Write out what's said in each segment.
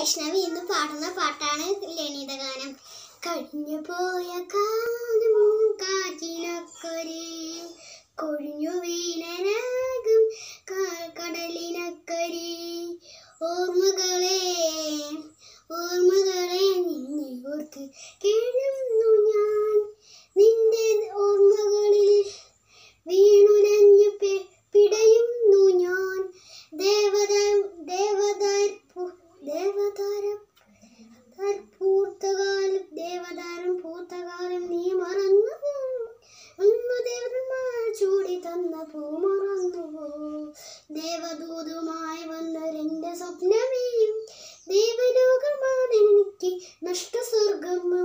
വൈഷ്ണവി ഇന്ന് പാടുന്ന പാട്ടാണ് ലളിത ഗാനം കഴിഞ്ഞു പോയ കാലം കാറ്റിനക്കരെ കൊഴിഞ്ഞു വീണരാഗം ക- കടലിനക്കരെ ഓർമ്മകളെ ഓർമ്മകളെ നിന്നെ ഓർത്ത് കിഴുന്നു ഞാൻ നിന്റെ ഓർമ്മകളിൽ വീണുലഞ്ഞു പി- പിടയുന്നു ഞാൻ ദേവത ദേവതാർ പു- ദേവതാരം ദേവതാർ പൂത്തകാലം ദേവതാരം പൂത്തകാലം നീ മറന്നു അന്ന് ദേവന്മാർ ചൂടി തന്ന പൂ മറന്നുവോ ദേവദൂതുമായി വന്നൊരെന്റെ സ്വപ്നമേ ദേവലോകമാണ് എനിക്ക് നഷ്ടസ്വർഗമോ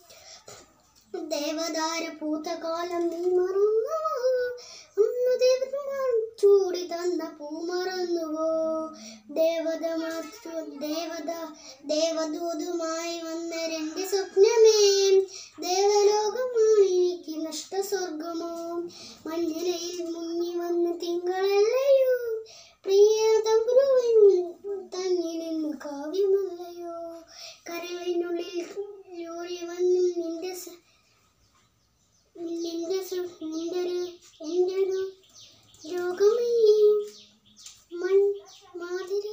ദേവദാര പൂത്തകാലം നീ മറന്നുവോ അന്ന് ദേവന്മാർ ചൂടി തന്ന പൂ മറന്നുവോ ദേവത മാത്ര ദേവത ദേവദൂതുമായി വന്ന രണ്ട് സ്വപ്നമേ ദേവലോകമാണ് എനിക്ക് നഷ്ടസ്വർഗമോ മഞ്ഞലയിൽ മുങ്ങി വന്ന തിങ്കളല്ലയോ പ്രിയ തമ്പുരുവിൻ തങ്ങി നിന്ന് കാവ്യമല്ലയോ കരളിനുള്ളിൽ യൂറി വന്നും നിന്റെ സ- നിന്റെ സു- നിന്റെ ഒരു എൻ്റെ ഒരു ലോകമേ മൺ മാതിര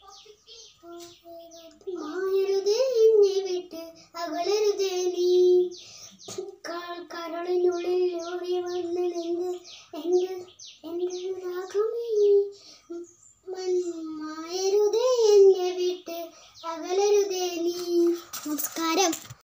മായരുതേ എന്നെ വിട്ട് അകലരുതേ നീ ക- കരളിനുള്ളിൽ ഊറി